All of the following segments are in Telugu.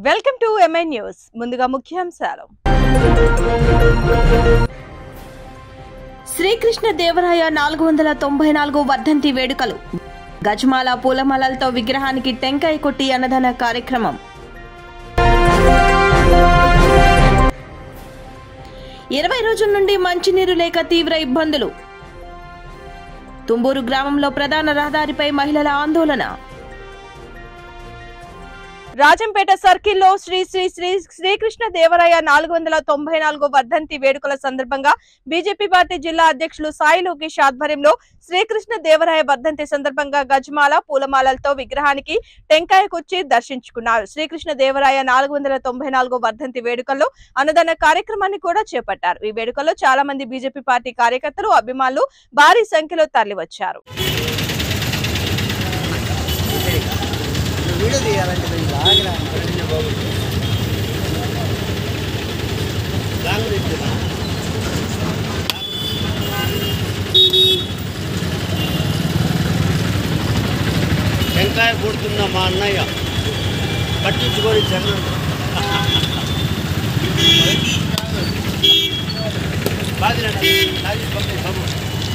వెల్కమ్ టు ఎంఐ న్యూస్ ముందుగా ముఖ్యాంశాలు శ్రీకృష్ణ దేవరాయ నాలుగు వందల తొంభై నాలుగు వర్ధంతి వేడుకలు గజమాల పూలమాలలతో విగ్రహానికి టెంకాయ కొట్టి అన్నదాన కార్యక్రమం ఇరవై రోజుల నుండి మంచినీరు లేక తీవ్ర ఇబ్బందులు తుంబూరు గ్రామంలో ప్రధాన రహదారిపై మహిళల ఆందోళన రాజంపేట సర్కిల్లో శ్రీ శ్రీ శ్రీ శ్రీకృష్ణ దేవరాయ నాలుగు వందల తొంభై నాలుగు వర్ధంతి వేడుకల సందర్భంగా బీజేపీ పార్టీ జిల్లా అధ్యక్షులు సాయి లోకేష్ ఆధ్వర్యంలో శ్రీకృష్ణ దేవరాయ వర్ధంతి సందర్భంగా గజమాల పూలమాలలతో విగ్రహానికి టెంకాయ కుచ్చి దర్శించుకున్నారు శ్రీకృష్ణ దేవరాయ నాలుగు వందల తొంభై నాలుగు వర్ధంతి వేడుకల్లో అన్నదాన కార్యక్రమాన్ని కూడా చేపట్టారు ఈ వేడుకల్లో చాలా మంది బీజేపీ పార్టీ కార్యకర్తలు అభిమానులు భారీ సంఖ్యలో తరలివచ్చారు వీడియో తీయాలంటే కొంచెం ఆగిరా టెంకాయ కొడుతున్న మా అన్నయ్య పట్టించుకొని జనం బాధిరండి, లాగి పంపే బాబు.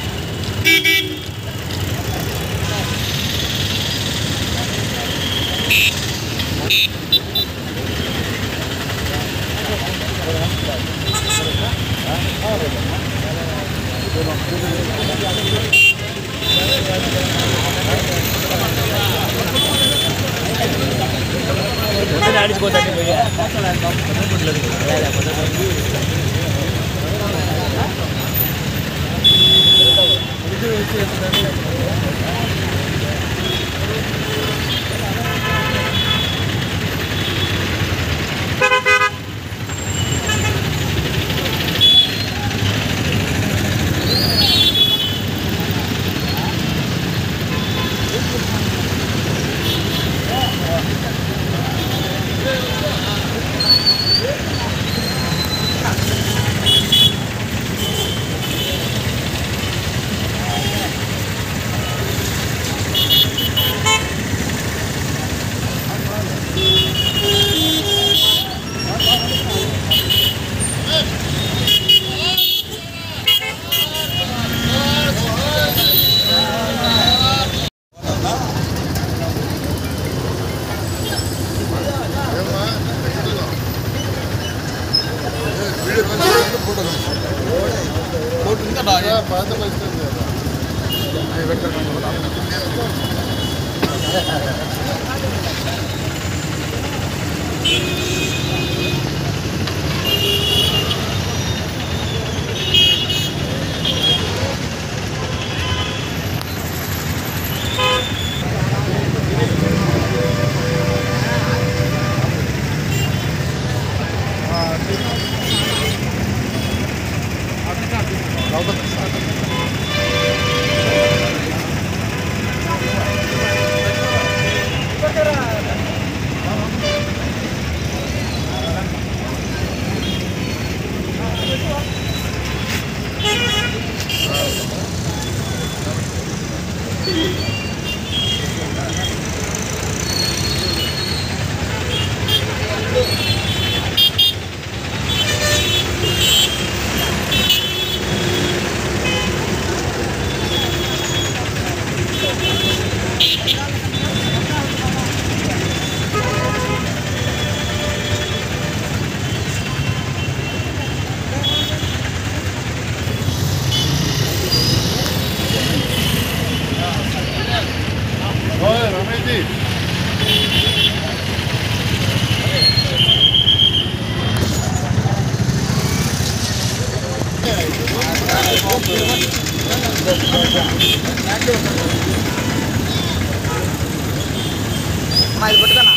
అమ్మా ఇది పట్టుకన్నా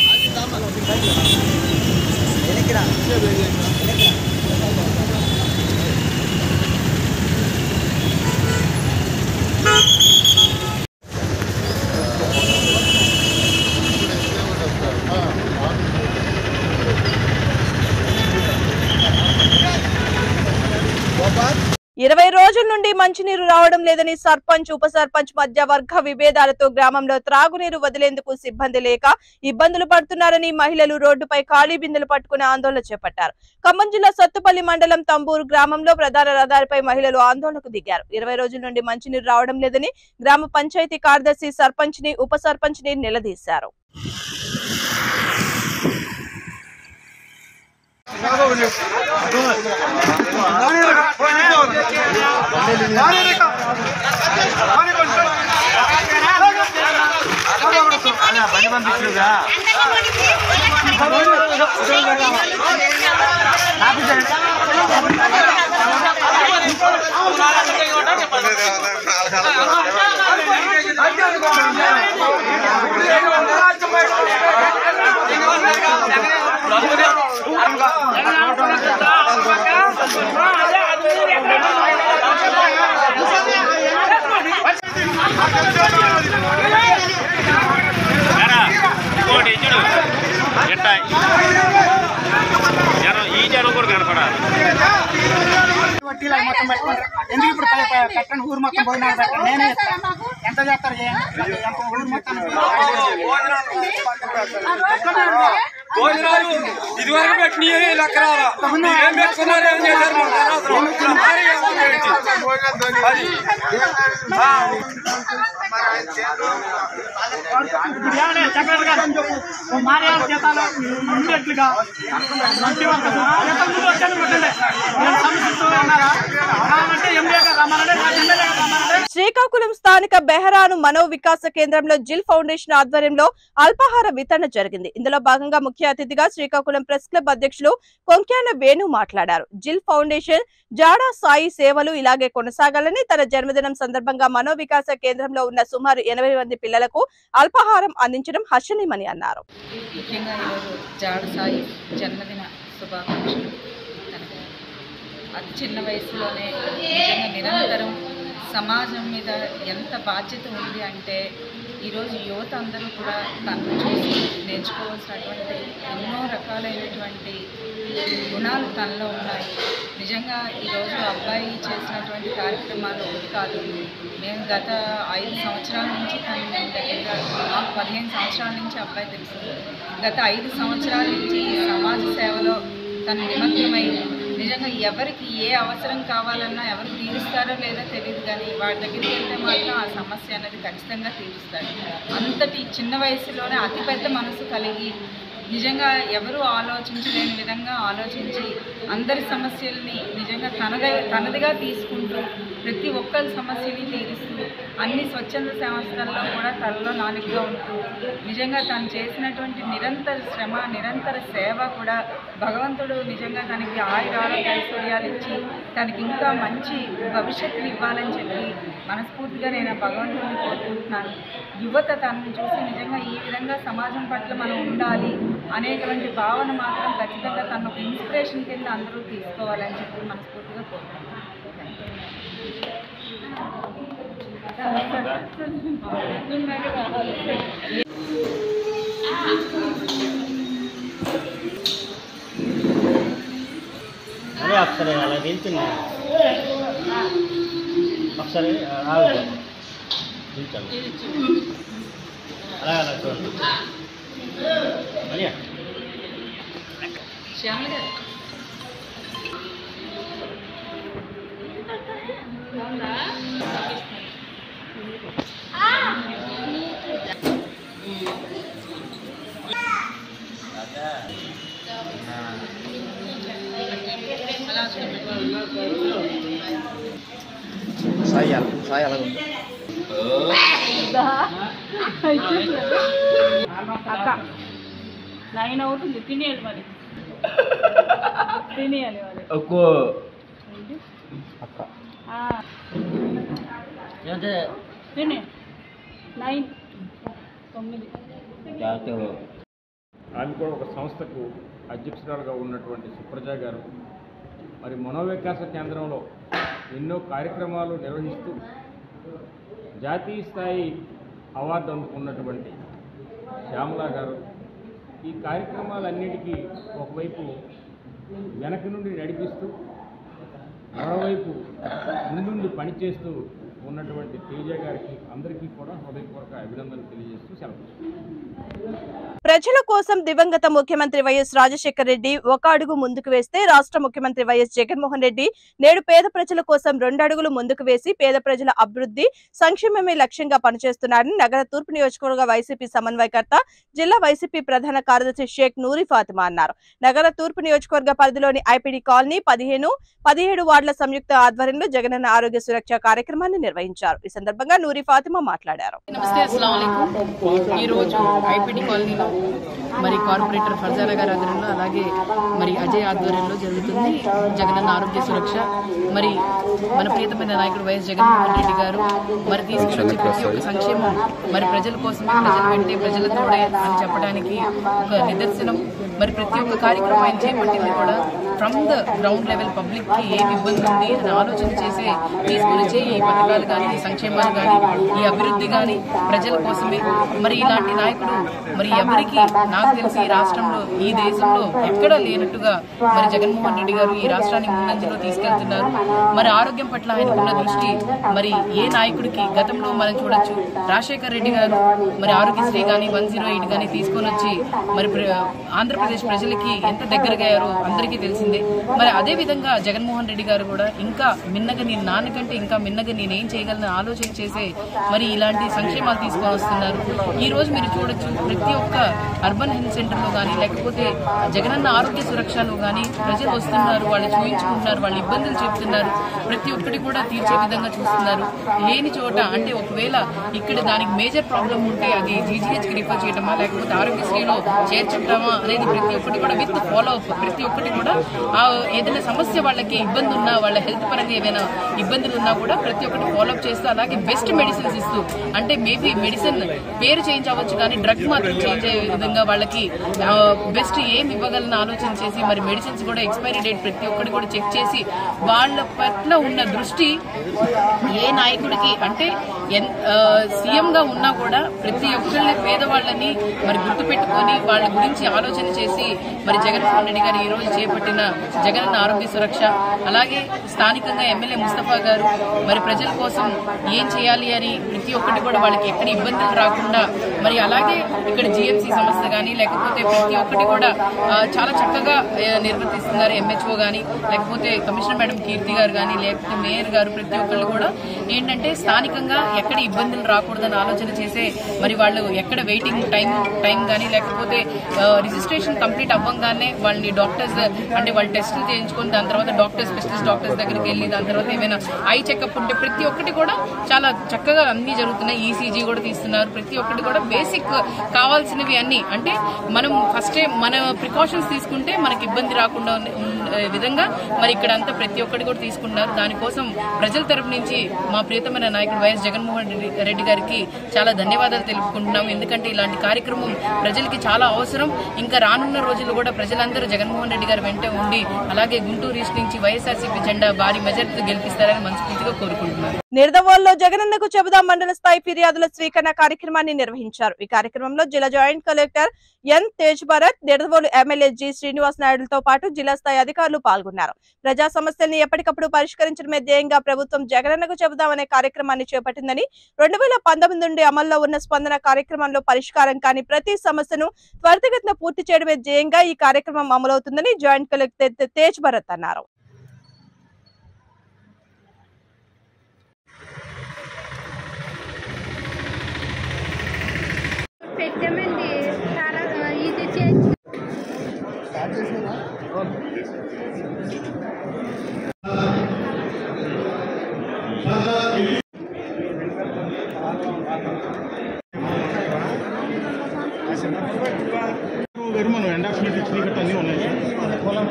వెనక్కిరా ఇరవై రోజుల రోజుల నుండి మంచినీరు రావడం లేదని సర్పంచ్ ఉప సర్పంచ్ మధ్య వర్గ విభేదాలతో గ్రామంలో త్రాగునీరు వదిలేందుకు సిబ్బంది లేక ఇబ్బందులు పడుతున్నారని మహిళలు రోడ్డుపై ఖాళీ బిందెలు పట్టుకుని ఆందోళన చేపట్టారు ఖమ్మం జిల్లా సత్తుపల్లి మండలం తంబూరు గ్రామంలో ప్రధాన రహదారిపై మహిళలు ఆందోళనకు దిగారు ఇరవై రోజుల నుండి మంచినీరు రావడం లేదని గ్రామ పంచాయతీ కార్యదర్శి సర్పంచ్ ని ఉప సర్పంచ్ ని నిలదీశారు ఇంకోటి చూడు ఎట్ట జనం ఈ జనం కూడా కనపడాలి వడ్డీలు అవి మొత్తం పెట్టుకుంటారు ఎందుకు ఇప్పుడు పై- పై- పెట్టండి ఊరు మొత్తం భోజనాలు పెట్టండి నేనే ఇస్తాను ఎంత చేస్తారు చేయండి ఎంత ఊరు మొత్తం భోజనాలు ఇదివరకు పెట్టిన లెక్క రాలా ఏం పెట్టుకున్నారు ఏం చేశారు మాకు అనవసరం. భారీ అమౌంట్ పెట్టి. అది. ఆ. మారేయాలి జీతాలు ఉండేట్లుగా మంచి వర్గం. ఎంత ముందు వచ్చాను పెట్టండి నేను సమస్యతో ఉన్నారా కావాలంటే ఎంఏ గారు రమ్మనండి నాకు ఎమ్మెల్యే గారు రమ్మనండి శ్రీకాకుళం స్థానిక బెహరాను మనో వికాస కేంద్రంలో జిల్ ఫౌండేషన్ ఆధ్వర్యంలో అల్పాహార వితరణ జరిగింది ఇందులో భాగంగా ముఖ్య అతిథిగా శ్రీకాకుళం ప్రెస్ క్లబ్ అధ్యక్షులు కొంక్యాన వేణు మాట్లాడారు జిల్ ఫౌండేషన్ జాడా సాయి సేవలు ఇలాగే కొనసాగాలని తన జన్మదినం సందర్భంగా మనో వికాస కేంద్రంలో ఉన్న సుమారు ఎనభై మంది పిల్లలకు అల్పాహారం అందించడం హర్షణీయమని అన్నారు ముఖ్యంగా ఈరోజు జాడు సాయి జన్మదిన శుభాకాంక్షలు తనకి అతి చిన్న వయసులోనే నిజంగా నిరంతరం సమాజం మీద ఎంత బాధ్యత ఉంది అంటే ఈరోజు యువత అందరూ కూడా తనను చూసి నేర్చుకోవాల్సినటువంటి ఎన్నో రకాలైనటువంటి గుణాలు తనలో ఉన్నాయి నిజంగా ఈరోజు అబ్బాయి చేసినటువంటి కార్యక్రమాలు ఒకటి కాదు మేము గత ఐదు సంవత్సరాల నుంచి తను మేము దగ్గరగా నాకు పదిహేను సంవత్సరాల నుంచి అబ్బాయి తెలుసు గత ఐదు సంవత్సరాల నుంచి ఈ సమాజ సేవలో తను నిమగ్నమై నిజంగా ఎవరికి ఏ అవసరం కావాలన్నా ఎవరు తీరుస్తారో లేదో తెలియదు కానీ వాడి దగ్గరికి వెళ్తే మాత్రం ఆ సమస్య అనేది ఖచ్చితంగా తీరుస్తాడు అంతటి చిన్న వయసులోనే అతిపెద్ద మనసు కలిగి నిజంగా ఎవరు ఆలోచించలేని విధంగా ఆలోచించి అందరి సమస్యల్ని నిజంగా తనద తనదిగా తీసుకుంటూ ప్రతి ఒక్కరి సమస్యని తీరుస్తూ అన్ని స్వచ్ఛంద సంస్థల్లో కూడా తనలో నాలుగుగా ఉంటూ నిజంగా తను చేసినటువంటి నిరంతర శ్రమ నిరంతర సేవ కూడా భగవంతుడు నిజంగా తనకి ఆయుర ఆరోగ్య ఐశ్వర్యాలు ఇచ్చి తనకి ఇంకా మంచి భవిష్యత్తుని ఇవ్వాలని చెప్పి మనస్ఫూర్తిగా నేను ఆ భగవంతుడిని కోరుకుంటున్నాను యువత తనను చూసి నిజంగా ఈ విధంగా సమాజం పట్ల మనం ఉండాలి అనేటువంటి భావన మాత్రం ఖచ్చితంగా తను ఒక ఇన్స్పిరేషన్ కింద అందరూ తీసుకోవాలని చెప్పి మనస్ఫూర్తిగా కోరుకుంటున్నాను అదే ఒకసారి అలా నిల్చున్నా ఒకసారి ఆగు నిల్చోండి అలా అలా చూడండి అనియా శ్యామల గారు సాయి అలా సాయి అలాగ ఉంది అక్క నైన్ అవుతుంది తినేయాలి మరి తినేయాలి మరి ఆ, తినే నైన్ తొమ్మిది ఆమె కూడా ఒక సంస్థకు అధ్యక్షురాలుగా ఉన్నటువంటి సుప్రజ గారు మరి మనోవికాస కేంద్రంలో ఎన్నో కార్యక్రమాలు నిర్వహిస్తూ జాతీయ స్థాయి అవార్డు అందుకున్నటువంటి శ్యామల గారు ఈ కార్యక్రమాలన్నిటికీ ఒకవైపు వెనక నుండి నడిపిస్తూ మరోవైపు ముందుండి పనిచేస్తూ ఉన్నటువంటి తేజ గారికి అందరికీ కూడా హృదయపూర్వక అభినందనలు తెలియజేస్తూ సెలవు ప్రజల కోసం దివంగత ముఖ్యమంత్రి వైఎస్ రాజశేఖర రెడ్డి ఒక అడుగు ముందుకు వేస్తే రాష్ట్ర ముఖ్యమంత్రి వైఎస్ జగన్మోహన్ రెడ్డి నేడు పేద ప్రజల కోసం రెండు అడుగులు ముందుకు వేసి పేద ప్రజల అభివృద్ధి సంక్షేమమే లక్ష్యంగా పనిచేస్తున్నారని నగర తూర్పు నియోజకవర్గ వైసీపీ సమన్వయకర్త జిల్లా వైసీపీ ప్రధాన కార్యదర్శి షేక్ నూరి ఫాతిమా అన్నారు నగర తూర్పు నియోజకవర్గ పరిధిలోని ఐపీడీ కాలనీ పదిహేను పదిహేడు వార్డుల సంయుక్త ఆధ్వర్యంలో జగనన్న ఆరోగ్య సురక్ష కార్యక్రమాన్ని నిర్వహించారు ఈ సందర్భంగా నూరి ఫాతిమా మాట్లాడారు నమస్తే అస్సలం అయికం ఈరోజు ఐపీటీ కాలనీలో మరి కార్పొరేటర్ ఫర్జానా గారి ఆధ్వర్యంలో అలాగే మరి అజయ్ ఆధ్వర్యంలో జరుగుతుంది జగనన్న ఆరోగ్య సురక్ష మరి మన ప్రియతమైన నాయకుడు వైఎస్ జగన్మోహన్ రెడ్డి గారు మరి తీసుకొచ్చే ప్రతి ఒక్క సంక్షేమం మరి ప్రజల కోసమే ప్రజల వెంటే ప్రజలతోడే అని చెప్పడానికి ఒక నిదర్శనం మరి ప్రతి ఒక్క కార్యక్రమం ఆయన చేపట్టింది కూడా from the ground level public కి ఏమి ఇబ్బంది ఉంది అని ఆలోచన చేసే తీసుకొచ్చే ఈ పథకాలు కానీ ఈ సంక్షేమాలు కానీ ఈ అభివృద్ధి కానీ ప్రజల కోసమే మరి ఇలాంటి నాయకుడు మరి ఎవరికి నాకు తెలిసి ఈ రాష్ట్రంలో ఈ దేశంలో ఎక్కడా లేనట్టుగా మరి జగన్మోహన్ రెడ్డి గారు ఈ రాష్ట్రాన్ని ముందంజలో తీసుకెళ్తున్నారు మరి ఆరోగ్యం పట్ల ఆయనకున్న దృష్టి మరి ఏ నాయకుడికి గతంలో మనం చూడొచ్చు రాజశేఖర్ రెడ్డి గారు మరి ఆరోగ్యశ్రీ కానీ వన్ జీరో ఎయిట్ కానీ తీసుకొని వచ్చి మరి ప్ర- ఆంధ్రప్రదేశ్ ప్రజలకి ఎంత దగ్గరగా అయ్యారో అందరికీ తెలిసిందే మరి అదే విధంగా జగన్మోహన్ రెడ్డి గారు కూడా ఇంకా మిన్నగా నేను నాన్నకంటే ఇంకా మిన్నగా నేనేం చేయగలను ఆలోచన చేసే మరి ఇలాంటి సంక్షేమాలు తీసుకొని వస్తున్నారు ఈ రోజు మీరు చూడొచ్చు ప్రతి ఒక్క అర్బన్ హెల్త్ సెంటర్లో కానీ లేకపోతే జగనన్న ఆరోగ్య సురక్షలో కానీ ప్రజలు వస్తున్నారు వాళ్ళు చూపించుకుంటున్నారు వాళ్ళ ఇబ్బందులు చెప్తున్నారు ప్రతి ఒక్కటి కూడా తీర్చే విధంగా చూస్తున్నారు లేని చోట అంటే ఒకవేళ ఇక్కడ దానికి మేజర్ ప్రాబ్లం ఉంటే అది జీజీహెచ్ కి రిఫర్ చేయటమా లేకపోతే ఆరోగ్యశ్రీలో చేర్చుంటామా అనేది ప్రతి ఒక్కటి కూడా విత్ ఫాలో అప్ ప్రతి ఒక్కటి కూడా ఆ ఏదైనా సమస్య వాళ్ళకి ఇబ్బంది ఉన్నా వాళ్ళ హెల్త్ పరంగా ఏమైనా ఇబ్బందులు ఉన్నా కూడా ప్రతి ఒక్కటి ఫాలో అప్ చేస్తూ అలాగే బెస్ట్ మెడిసిన్స్ ఇస్తూ అంటే మేబీ మెడిసిన్ పేరు చేంజ్ అవ్వచ్చు కానీ డ్రగ్ మాత్రం చేంజ్ అయ్యే విధంగా వాళ్ళకి బెస్ట్ ఏం ఇవ్వగలని ఆలోచన చేసి మరి మెడిసిన్స్ కూడా ఎక్స్పైరీ డేట్ ప్రతి ఒక్కటి కూడా చెక్ చేసి వాళ్ళ పట్ల ఉన్న దృష్టి ఏ నాయకుడికి అంటే సీఎం గా ఉన్నా కూడా ప్రతి ఒక్కళ్ళని పేదవాళ్ళని మరి గుర్తుపెట్టుకొని వాళ్ళ గురించి ఆలోచన చేసి మరి జగన్మోహన్ రెడ్డి గారు ఈ రోజు చేపట్టిన జగనన్న ఆరోగ్య సురక్ష అలాగే స్థానికంగా ఎమ్మెల్యే ముస్తఫా గారు మరి ప్రజల కోసం ఏం చేయాలి అని ప్రతి ఒక్కటి కూడా వాళ్ళకి ఎక్కడ ఇబ్బందులు రాకుండా మరి అలాగే ఇక్కడ జిఎంసీ సంస్థ కానీ లేకపోతే ప్రతి ఒక్కటి కూడా ఆ, చాలా చక్కగా ఆ, నిర్వర్తిస్తున్నారు ఎంహెచ్ఓ కానీ లేకపోతే కమిషనర్ మేడం కీర్తి గారు కానీ లేకపోతే మేయర్ గారు ప్రతి ఒక్కళ్ళు కూడా ఏంటంటే స్థానికంగా ఎక్కడ ఇబ్బందులు రాకూడదని ఆలోచన చేసే మరి వాళ్ళు ఎక్కడ వెయిటింగ్ టైం టైం కానీ లేకపోతే రిజిస్ట్రేషన్ కంప్లీట్ అవ్వగానే వాళ్ళని డాక్టర్స్ అంటే వాళ్ళు టెస్టులు చేయించుకొని దాని తర్వాత డాక్టర్స్ స్పెషలిస్ట్ డాక్టర్స్ దగ్గరికి వెళ్ళి దాని తర్వాత ఏమైనా ఐ చెకప్ ఉంటే ప్రతి ఒక్కటి కూడా చాలా చక్కగా అన్ని జరుగుతున్నాయి ఈసీజీ కూడా తీస్తున్నారు ప్రతి ఒక్కటి కూడా బేసిక్ కావాల్సినవి అన్ని అంటే మనం ఫస్ట్ మన ప్రికాషన్స్ తీసుకుంటే మనకి ఇబ్బంది రాకుండా ఉన్న- ఉన్న విధంగా మరి ఇక్కడ అంతా ప్రతి ఒక్కటి కూడా తీసుకుంటున్నారు దానికోసం ప్రజల తరపు నుంచి మా ప్రియతమైన నాయకుడు వైఎస్ జగన్మోహన్ రెడ్డి రెడ్డి గారికి చాలా ధన్యవాదాలు తెలుపుకుంటున్నాం ఎందుకంటే ఇలాంటి కార్యక్రమం ప్రజలకి చాలా అవసరం ఇంకా రానున్న రోజుల్లో కూడా ప్రజలందరూ జగన్మోహన్ రెడ్డి గారు వెంట ఉండి అలాగే గుంటూరు ఈస్ట్ నుంచి వైఎస్ఆర్సీపీ జెండా భారీ మెజార్టీతో గెలిపిస్తారని మనస్ఫూర్తిగా కోరుకుంటున్నాను నిర్దవోల్లో జగనన్నకు చెబుదాం మండల స్థాయి ఫిర్యాదుల స్వీకరణ కార్యక్రమాన్ని నిర్వహించారు ఈ కార్యక్రమంలో జిల్లా joint collector N Tej Bharat Nidadavolu MLA G Srinivas నాయుడుతో పాటు జిల్లా స్థాయి అధికారులు పాల్గొన్నారు ప్రజా సమస్యల్ని ఎప్పటికప్పుడు పరిష్కరించడమే ధ్యేయంగా ప్రభుత్వం జగనన్నకు చెబుదామనే కార్యక్రమాన్ని చేపట్టిందని రెండు వేల పంతొమ్మిది నుండి అమల్లో ఉన్న స్పందన కార్యక్రమంలో పరిష్కారం కాని ప్రతి సమస్యను త్వరితగతిన పూర్తి చేయడమే ధ్యేయంగా ఈ కార్యక్రమం అమలవుతుందని జాయింట్ కలెక్టర్ తేజ్ భరత్ అన్నారు పెట్టామండి చాలా ఇది చేసి గారు మనం ఎండ్ ఆఫ్ షీట్ ఇచ్చిన గట్ట అన్నీ ఉన్నాయి సార్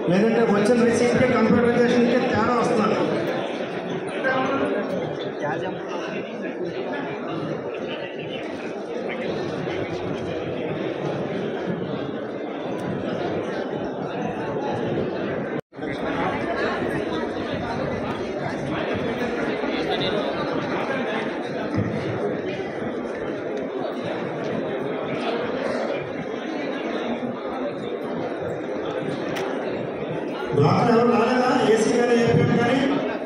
లేదంటే వచ్చిన రిసీట్కి కంప్యూటరైజేషన్కి తేడా వస్తున్నారు డాక్టర్ ఎవరు రాలేదా ఏసీ కానీ ఏపీ కానీ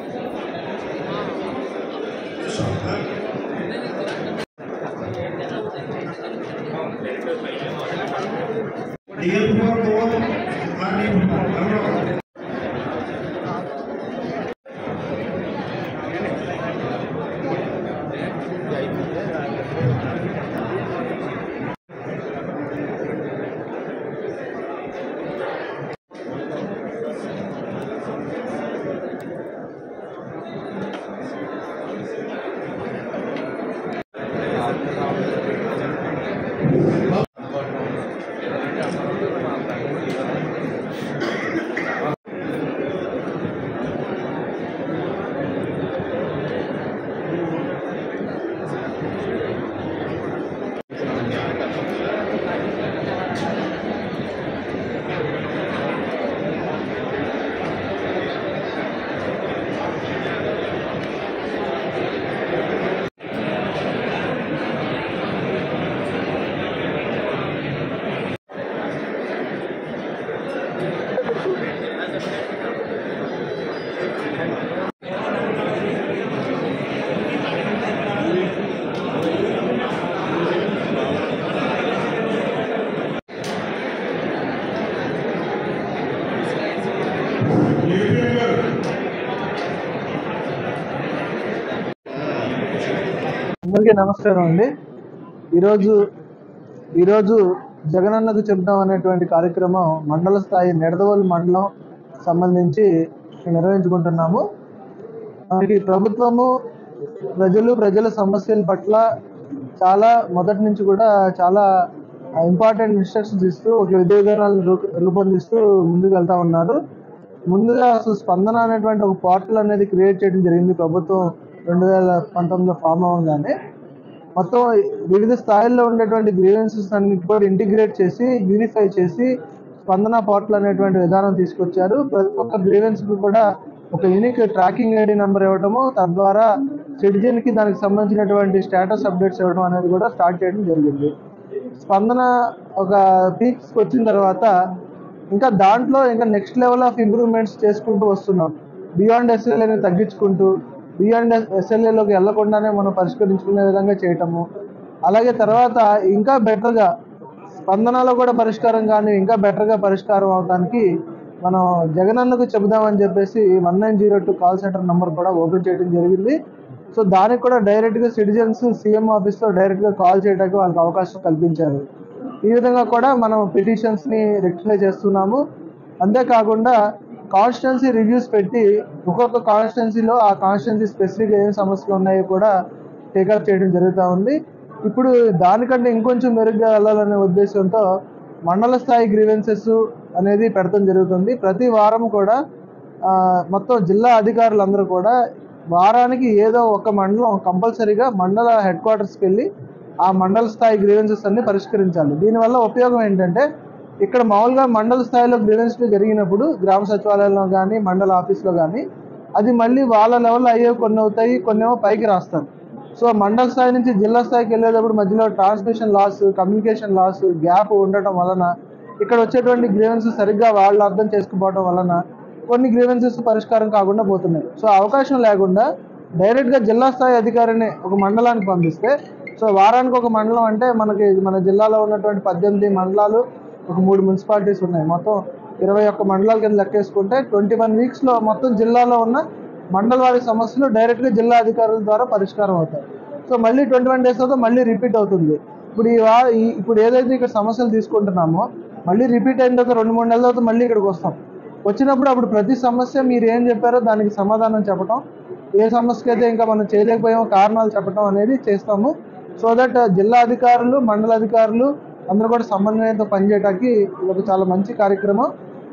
డిఎల్ ఫోర్ ఫోర్ అందరికీ నమస్కారం అండి ఈరోజు ఈరోజు జగనన్నకు చెప్దాం అనేటువంటి కార్యక్రమం మండల స్థాయి నిడదవోలు మండలం సంబంధించి నిర్వహించుకుంటున్నాము మనకి ప్రభుత్వము ప్రజలు ప్రజల సమస్యల పట్ల చాలా మొదటి నుంచి కూడా చాలా ఇంపార్టెంట్ ఇన్స్ట్రక్షన్స్ ఇస్తూ ఒక విధి విధానాలను రూ- రూపొందిస్తూ ముందుకు వెళ్తా ఉన్నారు ముందుగా అసలు స్పందన అనేటువంటి ఒక పోర్టల్ అనేది క్రియేట్ చేయడం జరిగింది ప్రభుత్వం రెండు వేల పంతొమ్మిదిలో ఫామ్ అవ్వగానే మొత్తం వివిధ స్థాయిల్లో ఉండేటువంటి గ్రీవెన్సెస్ అన్నిటి కూడా ఇంటిగ్రేట్ చేసి యూనిఫై చేసి స్పందన పోర్టల్ అనేటువంటి విధానం తీసుకొచ్చారు ప్రతి ఒక్క గ్రీవెన్స్ కూడా ఒక యూనిక్ ట్రాకింగ్ ఐడి నెంబర్ ఇవ్వడము తద్వారా సిటిజన్ కి దానికి సంబంధించినటువంటి స్టేటస్ అప్డేట్స్ ఇవ్వడం అనేది కూడా స్టార్ట్ చేయడం జరిగింది స్పందన ఒక పీక్స్ వచ్చిన తర్వాత ఇంకా దాంట్లో ఇంకా నెక్స్ట్ లెవెల్ ఆఫ్ ఇంప్రూవ్మెంట్స్ చేసుకుంటూ వస్తున్నాం బియాండ్ ఎస్ఎల్ఏని తగ్గించుకుంటూ బియాండ్ ఎస్ఎల్ఏలోకి వెళ్లకుండానే మనం పరిష్కరించుకునే విధంగా చేయటము అలాగే తర్వాత ఇంకా బెటర్గా స్పందనలో కూడా పరిష్కారం కానీ ఇంకా బెటర్గా పరిష్కారం అవడానికి మనం జగనన్నకు చెబుదామని చెప్పేసి one nine zero two call centre number కూడా ఓపెన్ చేయడం జరిగింది సో దానికి కూడా డైరెక్ట్గా సిటిజన్స్ సీఎం ఆఫీస్లో డైరెక్ట్గా కాల్ చేయడానికి వాళ్ళకి అవకాశం కల్పించారు ఈ విధంగా కూడా మనం పిటిషన్స్ని రెక్టిఫై చేస్తున్నాము అంతేకాకుండా కాన్స్టిట్యున్సీ రివ్యూస్ పెట్టి ఒక్కొక్క కాన్స్టిట్యున్సీలో ఆ కాన్స్టిట్యున్సీ స్పెసిఫిక్ ఏం సమస్యలు ఉన్నాయో కూడా టేకప్ చేయడం జరుగుతూ ఉంది ఇప్పుడు దానికంటే ఇంకొంచెం మెరుగ్గా వెళ్ళాలనే ఉద్దేశంతో మండల స్థాయి గ్రీవెన్సెస్ అనేది పెడతాం జరుగుతుంది ప్రతి వారం కూడా ఆ, మొత్తం జిల్లా అధికారులందరూ కూడా వారానికి ఏదో ఒక మండలం కంపల్సరీగా మండల హెడ్ క్వార్టర్స్కి వెళ్ళి ఆ మండల స్థాయి గ్రీవెన్సెస్ అన్ని పరిష్కరించాలి దీనివల్ల ఉపయోగం ఏంటంటే ఇక్కడ మామూలుగా మండల స్థాయిలో గ్రీవెన్స్ జరిగినప్పుడు గ్రామ సచివాలయంలో కానీ మండల ఆఫీస్లో కానీ అది మళ్ళీ వాళ్ళ లెవెల్లో అయ్యే కొన్ని అవుతాయి కొన్ని ఏమో పైకి రాస్తారు సో మండల స్థాయి నుంచి జిల్లా స్థాయికి వెళ్ళేటప్పుడు మధ్యలో transmission loss communication loss gap ఉండటం వలన ఇక్కడ వచ్చేటువంటి గ్రీవెన్సెస్ సరిగ్గా వాళ్ళు అర్థం చేసుకుపోవడం వలన కొన్ని గ్రీవెన్సెస్ పరిష్కారం కాకుండా పోతున్నాయి సో అవకాశం లేకుండా డైరెక్ట్గా జిల్లా స్థాయి అధికారిని ఒక మండలానికి పంపిస్తే సో వారానికి ఒక మండలం అంటే మనకి మన జిల్లాలో ఉన్నటువంటి పద్దెనిమిది మండలాలు ఒక మూడు మున్సిపాలిటీస్ ఉన్నాయి మొత్తం ఇరవై ఒక్క మండలాల కింద లెక్కేసుకుంటే ట్వంటీ వన్ వీక్స్లో మొత్తం జిల్లాలో ఉన్న మండల వారి సమస్యలు డైరెక్ట్గా జిల్లా అధికారుల ద్వారా పరిష్కారం అవుతాయి సో మళ్ళీ ట్వంటీ వన్ డేస్ తర్వాత మళ్ళీ రిపీట్ అవుతుంది ఇప్పుడు ఈ వా ఈ- ఇప్పుడు ఏదైతే ఇక్కడ సమస్యలు తీసుకుంటున్నామో మళ్ళీ రిపీట్ అయిన తర్వాత రెండు మూడు నెలల తర్వాత మళ్ళీ ఇక్కడికి వస్తాం వచ్చినప్పుడు అప్పుడు ప్రతి సమస్య మీరు ఏం చెప్పారో దానికి సమాధానం చెప్పడం ఏ సమస్యకి అయితే ఇంకా మనం చేయలేకపోయామో కారణాలు చెప్పడం అనేది చేస్తాము సో దట్ జిల్లా అధికారులు మండల అధికారులు అందరూ కూడా సమన్వయంతో పనిచేయడానికి ఇది ఒక చాలా మంచి కార్యక్రమం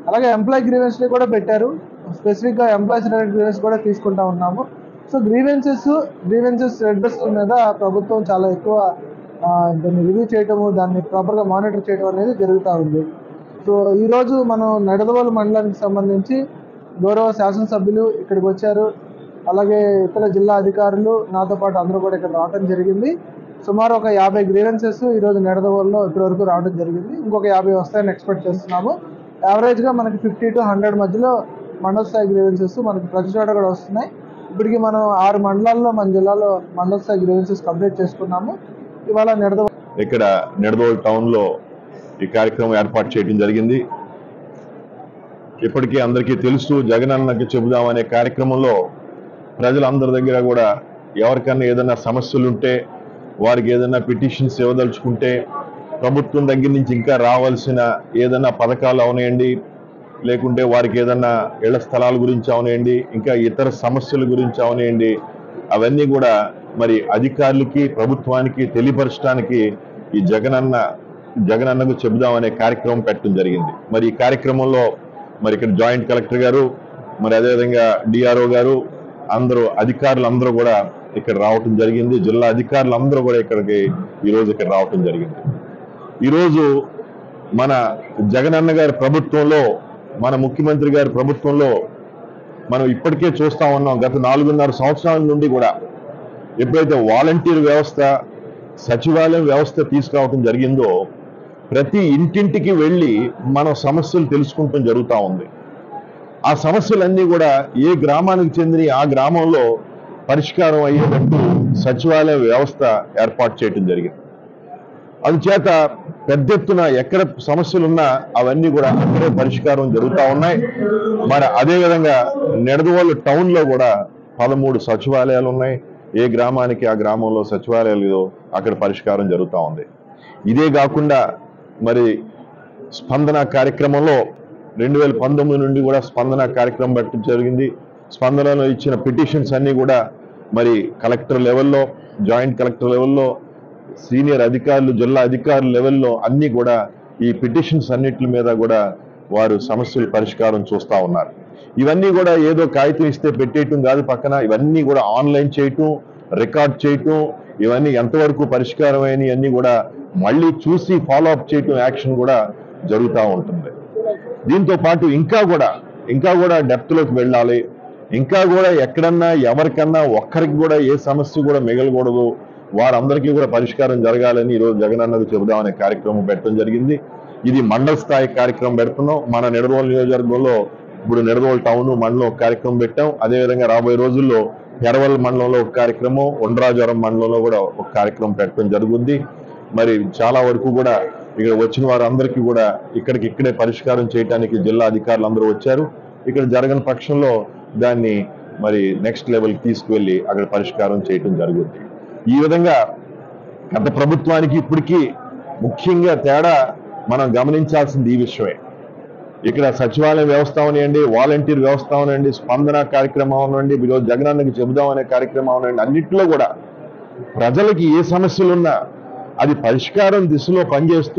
అలాగే ఎంప్లాయీ గ్రీవెన్స్ కూడా పెట్టారు స్పెసిఫిక్గా ఎంప్లాయీస్ రిలేటెడ్ గ్రీవెన్స్ కూడా తీసుకుంటా ఉన్నాము సో గ్రీవెన్సెస్ గ్రీవెన్సెస్ అడ్రస్ మీద ప్రభుత్వం చాలా ఎక్కువ ఆ, దాన్ని రివ్యూ చేయటము దాన్ని ప్రాపర్గా మానిటర్ చేయడం అనేది జరుగుతూ ఉంది సో ఈరోజు మనం నడదవోలు మండలానికి సంబంధించి గౌరవ శాసనసభ్యులు ఇక్కడికి వచ్చారు అలాగే ఇతర జిల్లా అధికారులు నాతో పాటు అందరూ కూడా ఇక్కడ రావడం జరిగింది సుమారు ఒక యాభై గ్రీవెన్సెస్ ఈరోజు నిడదవోల్లో ఇప్పటివరకు రావడం జరిగింది ఇంకొక యాభై వస్తాయని ఎక్స్పెక్ట్ చేస్తున్నాము యావరేజ్గా మనకి ఫిఫ్టీ టు హండ్రెడ్ మధ్యలో మండల స్థాయి గ్రీవెన్సెస్ మనకి ప్రతి చోట కూడా వస్తున్నాయి ఇప్పటికి మనం ఆరు మండలాల్లో మన జిల్లాలో మండల స్థాయి గ్రీవెన్సెస్ కంప్లీట్ చేసుకున్నాము ఇవాళ నిడదవోలు ఇక్కడ నిడదోల్ టౌన్లో ఈ కార్యక్రమం ఏర్పాటు చేయడం జరిగింది ఇప్పటికీ అందరికీ తెలుసు జగనన్నకి చెబుదామనే కార్యక్రమంలో ప్రజలందరి దగ్గర కూడా ఎవరికన్నా ఏదైనా సమస్యలు ఉంటే వారికి ఏదైనా పిటిషన్స్ ఇవ్వదలుచుకుంటే ప్రభుత్వం దగ్గర నుంచి ఇంకా రావాల్సిన ఏదైనా పథకాలు అవనేయండి లేకుంటే వారికి ఏదైనా ఇళ్ల స్థలాల గురించి అవనేయండి ఇంకా ఇతర సమస్యల గురించి అవనేయండి అవన్నీ కూడా మరి అధికారులకి ప్రభుత్వానికి తెలియపరచడానికి ఈ జగనన్న జగనన్నకు చెబుదామనే కార్యక్రమం పెట్టడం జరిగింది మరి ఈ కార్యక్రమంలో మరి ఇక్కడ జాయింట్ కలెక్టర్ గారు మరి అదేవిధంగా డిఆర్ఓ గారు అందరూ అధికారులు అందరూ కూడా ఇక్కడ రావటం జరిగింది జిల్లా అధికారులు అందరూ కూడా ఇక్కడికి ఈరోజు ఇక్కడ రావటం జరిగింది ఈరోజు మన జగనన్న గారి ప్రభుత్వంలో మన ముఖ్యమంత్రి గారి ప్రభుత్వంలో మనం ఇప్పటికే చూస్తా ఉన్నాం గత నాలుగున్నర సంవత్సరాల నుండి కూడా ఎప్పుడైతే వాలంటీర్ వ్యవస్థ సచివాలయం వ్యవస్థ తీసుకురావటం జరిగిందో ప్రతి ఇంటింటికి వెళ్ళి మనం సమస్యలు తెలుసుకుంటాం జరుగుతూ ఉంది ఆ సమస్యలన్నీ కూడా ఏ గ్రామానికి చెందిన ఆ గ్రామంలో పరిష్కారం అయ్యేటట్టు సచివాలయ వ్యవస్థ ఏర్పాటు చేయడం జరిగింది అందుచేత పెద్ద ఎత్తున ఎక్కడ సమస్యలున్నా అవన్నీ కూడా అక్కడే పరిష్కారం జరుగుతూ ఉన్నాయి మరి అదేవిధంగా నిడదవోలు టౌన్లో కూడా పదమూడు సచివాలయాలు ఉన్నాయి ఏ గ్రామానికి ఆ గ్రామంలో సచివాలయాలు అక్కడ పరిష్కారం జరుగుతూ ఉంది ఇదే కాకుండా మరి స్పందన కార్యక్రమంలో రెండు వేల పంతొమ్మిది నుండి కూడా స్పందన కార్యక్రమం పెట్టడం జరిగింది స్పందనలో ఇచ్చిన పిటిషన్స్ అన్నీ కూడా మరి కలెక్టర్ లెవెల్లో జాయింట్ కలెక్టర్ లెవెల్లో సీనియర్ అధికారులు జిల్లా అధికారుల లెవెల్లో అన్నీ కూడా ఈ పిటిషన్స్ అన్నిటి మీద కూడా వారు సమస్యల పరిష్కారం చూస్తూ ఉన్నారు ఇవన్నీ కూడా ఏదో కాగితం ఇస్తే పెట్టేయటం కాదు పక్కన ఇవన్నీ కూడా ఆన్లైన్ చేయటం రికార్డ్ చేయటం ఇవన్నీ ఎంతవరకు పరిష్కారమైన అన్ని కూడా మళ్ళీ చూసి ఫాలో అప్ చేయటం యాక్షన్ కూడా జరుగుతూ ఉంటుంది దీంతో పాటు ఇంకా కూడా ఇంకా కూడా డెప్త్ లోకి వెళ్ళాలి ఇంకా కూడా ఎక్కడన్నా ఎవరికన్నా ఒక్కరికి కూడా ఏ సమస్య కూడా మిగలకూడదు వారందరికీ కూడా పరిష్కారం జరగాలని ఈరోజు జగనన్నకు చెబుదామనే కార్యక్రమం పెట్టడం జరిగింది ఇది మండల స్థాయి కార్యక్రమం పెడుతున్నాం మన నిడదవోలు నియోజకవర్గంలో ఇప్పుడు నిడదవోలు టౌన్ మండలం ఒక కార్యక్రమం పెట్టాం అదేవిధంగా రాబోయే రోజుల్లో ఎరవల్ మండలంలో ఒక కార్యక్రమం ఒండ్రాజవరం మండలంలో కూడా ఒక కార్యక్రమం పెట్టడం జరుగుతుంది మరి చాలా వరకు కూడా ఇక్కడ వచ్చిన వారందరికీ కూడా ఇక్కడికి ఇక్కడే పరిష్కారం చేయడానికి జిల్లా అధికారులు అందరూ వచ్చారు ఇక్కడ జరగని పక్షంలో దాన్ని మరి నెక్స్ట్ లెవెల్కి తీసుకువెళ్ళి అక్కడ పరిష్కారం చేయటం జరుగుతుంది ఈ విధంగా గత ప్రభుత్వానికి ఇప్పటికీ ముఖ్యంగా తేడా మనం గమనించాల్సింది ఈ విషయమే ఇక్కడ సచివాలయం వ్యవస్థ అవనివ్వండి వాలంటీర్ వ్యవస్థ అవనండి స్పందన కార్యక్రమం అవనండి ఈరోజు జగనన్నకి చెబుదాం అనే కార్యక్రమం అవనండి అన్నింటిలో కూడా ప్రజలకి ఏ సమస్యలున్నా అది పరిష్కారం దిశలో పనిచేస్తూ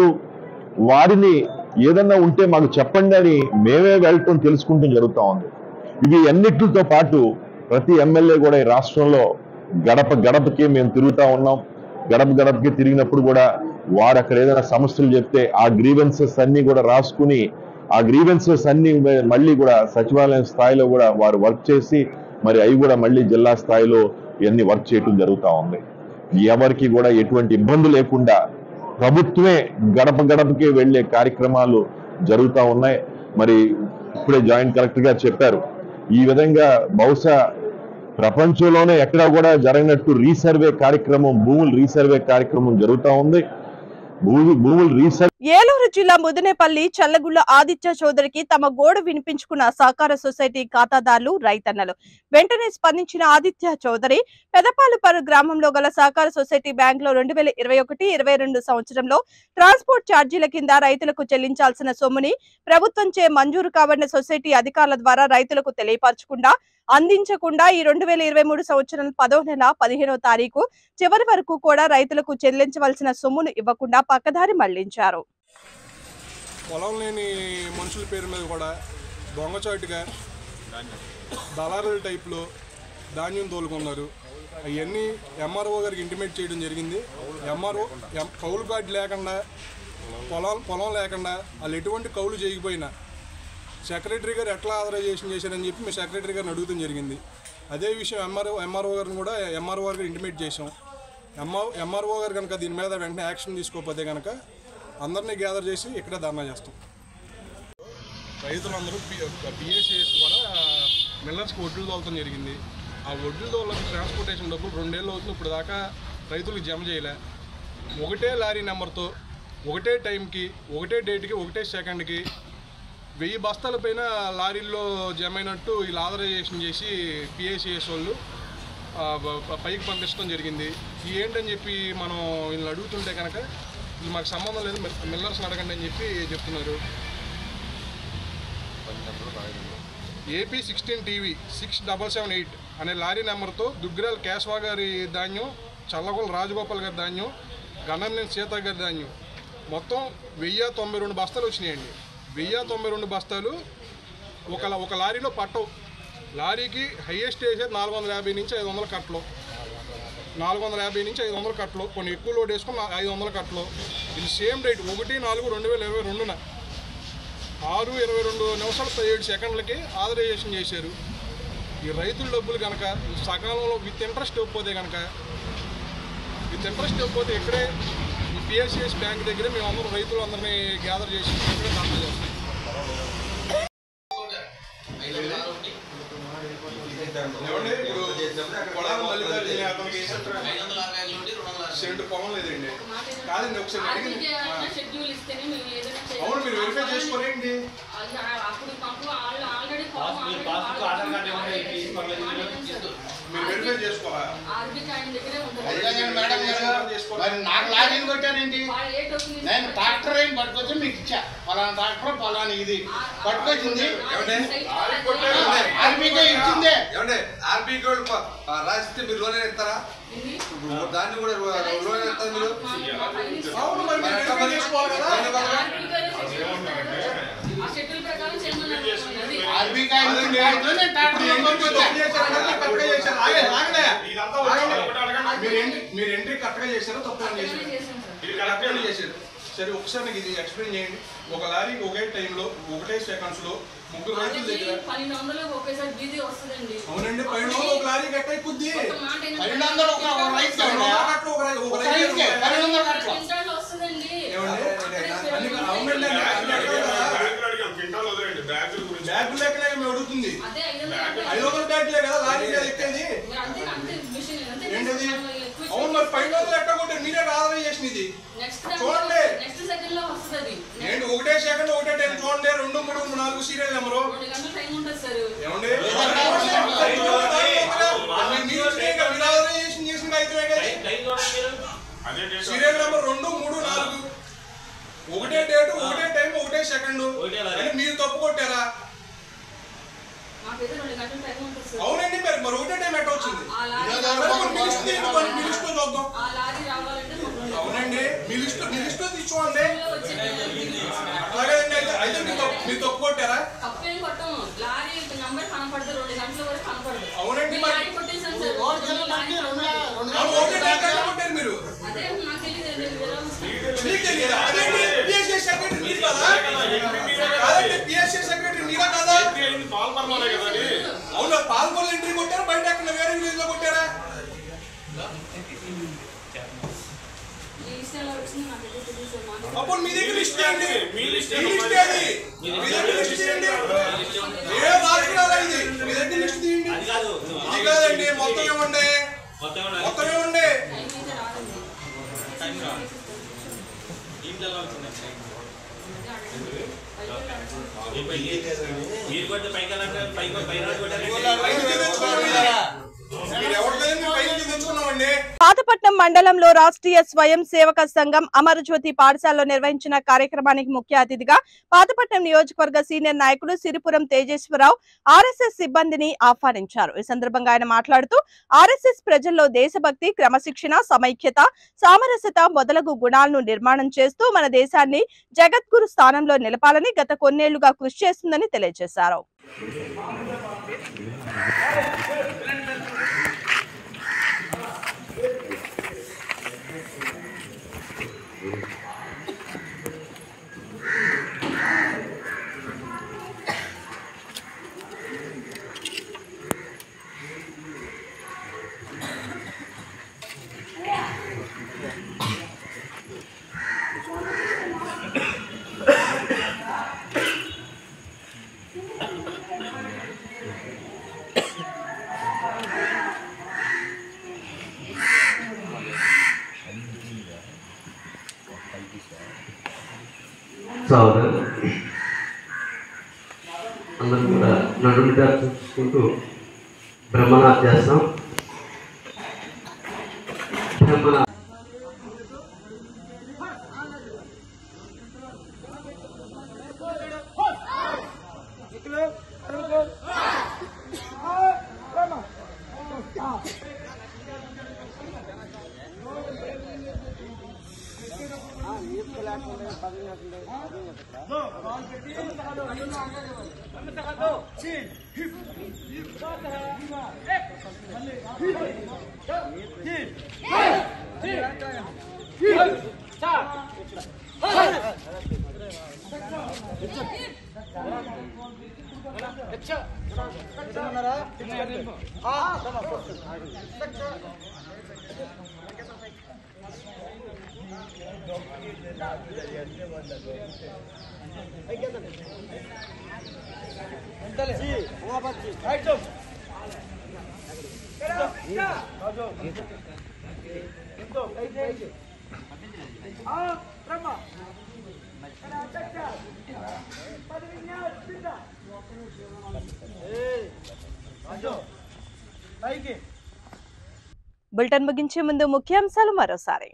వారిని ఏదన్నా ఉంటే మాకు చెప్పండి అని మేమే వెళ్ళటం తెలుసుకుంటూ జరుగుతూ ఉంది ఇవి అన్నిటితో పాటు ప్రతి ఎమ్మెల్యే కూడా ఈ రాష్ట్రంలో గడప గడపకి మేము తిరుగుతూ ఉన్నాం గడప గడపకి తిరిగినప్పుడు కూడా వారు అక్కడ ఏదైనా సమస్యలు చెప్తే ఆ గ్రీవెన్సెస్ అన్ని కూడా రాసుకుని ఆ గ్రీవెన్సెస్ అన్ని మళ్ళీ కూడా సచివాలయం స్థాయిలో కూడా వారు వర్క్ చేసి మరి అవి కూడా మళ్ళీ జిల్లా స్థాయిలో ఇవన్నీ వర్క్ చేయటం జరుగుతూ ఉంది ఎవరికి కూడా ఎటువంటి ఇబ్బంది లేకుండా ప్రభుత్వమే గడప గడపకే వెళ్ళే కార్యక్రమాలు జరుగుతూ ఉన్నాయి మరి ఇప్పుడే జాయింట్ కలెక్టర్ గారు చెప్పారు ఈ విధంగా బహుశా ప్రపంచంలోనే ఎక్కడా కూడా జరగనట్టు రీసర్వే కార్యక్రమం భూములు రీసర్వే కార్యక్రమం జరుగుతూ ఉంది భూమి భూములు రీసర్వే ఏలూరు జిల్లా ముదినేపల్లి చల్లగుళ్ల ఆదిత్య చౌదరికి తమ గోడు వినిపించుకున్న సహకార సొసైటీ ఖాతాదారులు రైతన్నలు వెంటనే స్పందించిన ఆదిత్య చౌదరి పెదపాలుపరు గ్రామంలో గల సహకార సొసైటీ బ్యాంక్ లో రెండు వేల ఇరవై ఒకటి ఇరవై రెండు సంవత్సరంలో ట్రాన్స్పోర్ట్ ఛార్జీల కింద రైతులకు చెల్లించాల్సిన సొమ్ముని ప్రభుత్వంచే మంజూరు కాబడిన సొసైటీ అధికారుల ద్వారా రైతులకు తెలియపరచకుండా అందించకుండా ఈ రెండు వేల ఇరవై మూడు సంవత్సరం పదో నెల పదిహేనో తారీఖు చివరి వరకు కూడా రైతులకు చెల్లించవలసిన సొమ్మును ఇవ్వకుండా పక్కదారి మళ్లించారు పొలం లేని మనుషుల పేరు మీద కూడా దొంగచాటుగా దళారుల టైప్లో ధాన్యం తోలుకున్నారు అవన్నీ ఎంఆర్ఓ గారికి ఇంటిమేట్ చేయడం జరిగింది ఎంఆర్ఓ ఎం కౌలు కార్డు లేకుండా పొలం పొలం లేకుండా వాళ్ళు ఎటువంటి కౌలు చేయకపోయినా సెక్రటరీ గారు ఎట్లా ఆథరైజేషన్ చేశారని చెప్పి మేము సెక్రటరీ గారిని అడుగుతాం జరిగింది అదే విషయం ఎంఆర్ఓ ఎంఆర్ఓ గారిని కూడా ఎంఆర్ఓ గారికి ఇంటిమేట్ చేసాం ఎంఆర్ ఎంఆర్ఓ గారు కనుక దీని మీద వెంటనే యాక్షన్ తీసుకోకపోతే కనుక అందరినీ గ్యాదర్ చేసి ఇక్కడే ధర్నా చేస్తాం రైతులందరూ పిఎస్సిఎస్ ద్వారా మిల్లర్స్కి వడ్లు తోలటం జరిగింది ఆ వడ్లు తోలకి ట్రాన్స్పోర్టేషన్ డబ్బులు రెండేళ్ళు అవుతుంది ఇప్పుడు దాకా రైతులకు జమ చేయలే ఒకటే లారీ నెంబర్తో ఒకటే టైంకి ఒకటే డేట్కి ఒకటే సెకండ్కి వెయ్యి బస్తాల పైన లారీల్లో జమ అయినట్టు వీళ్ళు ఆథరైజేషన్ చేసి పిఏసిఎస్ వాళ్ళు ఆ, ప- ప- పైకి పంపించడం జరిగింది ఇది ఏంటని చెప్పి మనం వీళ్ళని అడుగుతుంటే కనుక ఇది మాకు సంబంధం లేదు మిల్లర్స్ అడగండి అని చెప్పి చెప్తున్నారు AP sixteen TV six double seven eight అనే లారీ నెంబర్తో దుగ్గిరాల కేశవా గారి ధాన్యం చల్లగొల రాజగోపాల్ గారి ధాన్యం గణంనేని సీత గారి ధాన్యం మొత్తం వెయ్యి తొంభై రెండు బస్తాలు వచ్చినాయండి వెయ్యి తొంభై రెండు బస్తాలు ఒక ఒక లారీలో పట్టవు లారీకి హైయెస్ట్ వేసేది నాలుగు వందల యాభై నుంచి ఐదు వందల కట్టలు నాలుగు వందల యాభై నుంచి ఐదు వందల కట్టలు కొన్ని ఎక్కువ లోడ్ వేసుకుని నా- ఐదు వందల కట్టలు ఇది సేమ్ రేట్ ఒకటి నాలుగు రెండు వేల ఇరవై రెండున ఆరు ఇరవై రెండు నిమిషాల పదిహేడు సెకండ్లకి ఆథరైజేషన్ చేశారు ఈ రైతుల డబ్బులు కనుక సకాలంలో విత్ ఇంట్రెస్ట్ ఇవ్వకపోతే కనుక విత్ ఇంట్రెస్ట్ ఇవ్వకపోతే ఇక్కడే ఈ పిఎస్సిఎస్ బ్యాంక్ దగ్గర మేము అందరం రైతులు అందరినీ గ్యాదర్ చేసి ఇక్కడే ధర్నా చేస్తాం ఏమండి ఇప్పుడు పొలాలు మల్లికార్జున అతనికి సెంటు పొలం లేదండి కాదండి ఒకసారి అడిగింది ఆ. షెడ్యూల్ ఇస్తేనే మేము ఏదైనా అవును మీరు వెరిఫై చేసుకోరేంటి అది అప్పుడు మాకు వాళ్ళు ఆల్రెడీ మీరు వెరిఫై చేసుకోవాలా ఆర్బిక్ ఆయన దగ్గరే అదే మేడం గారు, మరి నాకు లాగిన్ కొట్టారేంటి వాళ్ళు ఏ డబ్బులు నేను ట్రాక్టర్ ఏం పట్టుకొచ్చి మీకు ఇచ్చా పలానా ట్రాక్టర్ పలానా ఇది పట్టుకొచ్చింది ఆర్బీకే ఇచ్చిందే ఏమండి ఆర్బీ గోల్డ్ రాసిస్తే మీరు లోన్ ఇస్తారా దాన్ని కూడా లోన్ ఇస్తారు మీరు అవును మరి మీరు వెరిఫై చేసుకోవాలి కదా ఆ షెడ్యూల్ ప్రకారం చేయమన్నారు అది ఆర్బీకే ఇచ్చిన దాంట్లో నేను ట్రాక్టర్ కొనుక్కొచ్చా మీరు ఎంట్రీ మీరు ఎంట్రీ కరెక్ట్గా చేశారో తప్పు చేశారు ఇది కరెక్ట్గా చేశారు సరే ఒకసారి నాకు ఇది ఎక్స్ప్లెయిన్ చేయండి ఒక లారీకి ఒకే టైంలో ఒకటే సెకండ్స్ లో ముగ్గురు రైతుల దగ్గర పన్నెండు వందలకు ఒకేసారి బిజీ వస్తుందండి అవునండి పైన ఒక లారీ కట్ అయిపోద్ది ఒక మాట ఏంటంటే పన్నెండు వందలు ఒక ఒక రైతు పన్నెండు వందల కట్టలు ఒక రై- ఒక ఒక రైతు రైతుకే పన్నెండు వందల కట్టలు క్వింటాల్లో వస్తుందండి ఏమండి అన్ని అవునండి అన్ని- అన్ని అడగాలి కదా. బ్యాగులు లెక్కలే మేము అడుగుతుంది అదే ఐదు వందల ఐదు వందల బ్యాగులే కదా లారీ మీద ఎక్కేది మీరు అంతే అంతే మిషన్ అంతే ఏంటది అవును మరి పైన వందలు ఎట్ట కొట్టారు మీరే ఆదాయం చేసిన ఇది నెక్స్ట్ చూడండి నెక్స్ట్ సెకండ్ లో వస్తుంది ఏంటి ఒకటే సెకండ్ ఒకటే టైం చూడండి రెండు మూడు నాలుగు సీరియల్ నెంబరు రెండు గంటల టైం ఉంటుంది సార్ ఏమండి మీరు ఇచ్చినాయి కదా, మీరు ఆథరైజేషన్ చేసిన కాగితమే కదా సీరియల్ నెంబర్ రెండు మూడు నాలుగు ఒకటే డేట్ ఒకటే టైం ఒకటే సెకండ్ అని మీరు తప్పు కొట్టారా మాకైతే రెండు గంటల టైం ఉంటుంది సార్ అవునండి మరి మరి ఒకటే టైం ఎట్ట వచ్చింది ఆ లారీ సరే, మరి మీ లిస్ట్ తీయండి, మరి మీ లిస్ట్ చూద్దాం ఆ లారీ రావాలంటే మాకు రెండు అవునండి మీ లిస్ట్ మీ లిస్ట్ తీసుకోండి అట్లాగే అయితే అయితే మీరు తప్పు మీరు తప్పు కొట్టారా తప్పేం కొట్టం లారీ నంబర్ కనపడదు రెండు గంటల వరకు కనపడదు అవునండి, మీ మరి- లారీ కొట్టేసాను సార్ రోడ్ కిలోమీటర్కి రెండు రెండు అవును, ఒకటే టైం ఎట్ట కొట్టారు మీరు అదే నాకు తెలియదు మీరు ఎలా వస్తారు? మీకు తెలియదా? అదేంటి? PSC సెక్రటరీ మీరు కదా? కాదండి, PSC సెక్రటరీ మీరా కదా? అవునా, పాల్గొనలో ఎంట్రీ కొట్టారా బయట ఎక్కడ వేరే విలేజ్ లో కొట్టారా ఈ లిస్ట్ ఎలా వచ్చింది నాకైతే తెలియదు సార్ మాకు అప్పుడు మీ దగ్గర లిస్ట్ ఏంటి మీ లిస్ట్ ఏది మీ దగ్గర లిస్ట్ తీయండి ఏ రాజకీయాలా ఇది మీ దగ్గర లిస్ట్ తీయండి ఇది కాదండి మొత్తం ఇవ్వండి మొత్తం ఇవ్వండి టైం అయితే రాదండి మీరు కొట్టే పైకి వెళ్ళంటే పైకి పైన కొట్టారు పైకి తెచ్చుకున్నాం మీరు ఎవరు లేదని పైకి తెచ్చుకున్నామండి పాతపట్నం మండలంలో రాష్ట్రీయ స్వయం సేవక సంఘం అమరజ్యోతి పాఠశాలలో నిర్వహించిన కార్యక్రమానికి ముఖ్య అతిథిగా పాతపట్నం నియోజకవర్గ సీనియర్ నాయకుడు సిరిపురం తేజేశ్వరరావు ఆర్ఎస్ఎస్ సిబ్బందిని ఆహ్వానించారు ఈ సందర్భంగా ఆయన మాట్లాడుతూ ఆర్ఎస్ఎస్ ప్రజల్లో దేశభక్తి క్రమశిక్షణ సమైక్యత సామరస్యత మొదలగు గుణాలను నిర్మాణం చేస్తూ మన దేశాన్ని జగద్గురు స్థానంలో నిలపాలని గత కొన్నేళ్లుగా కృషి చేస్తుందని తెలియజేశారు సార్ అందరూ కూడా నడుము చూసుకుంటూ బ్రహ్మనాథ్ చేస్తాం బ్రహ్మనాథ్ బులెటిన్ ముగించే ముందు ముఖ్యాంశాలు మరోసారి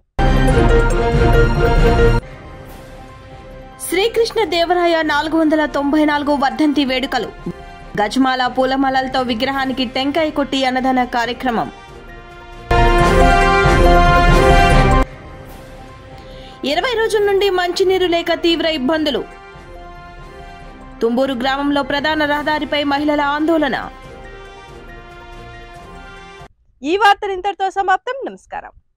శ్రీకృష్ణ దేవరాయ నాలుగు వందల తొంభై నాలుగు వర్ధంతి వేడుకలు గజమాల పూలమాలలతో విగ్రహానికి టెంకాయ కొట్టి అన్నదాన కార్యక్రమం ఇరవై రోజుల నుండి మంచినీరు లేక తీవ్ర ఇబ్బందులు తుంబూరు గ్రామంలో ప్రధాన రహదారిపై మహిళల ఆందోళన ఈ వార్తలు ఇంతటితో సమాప్తం నమస్కారం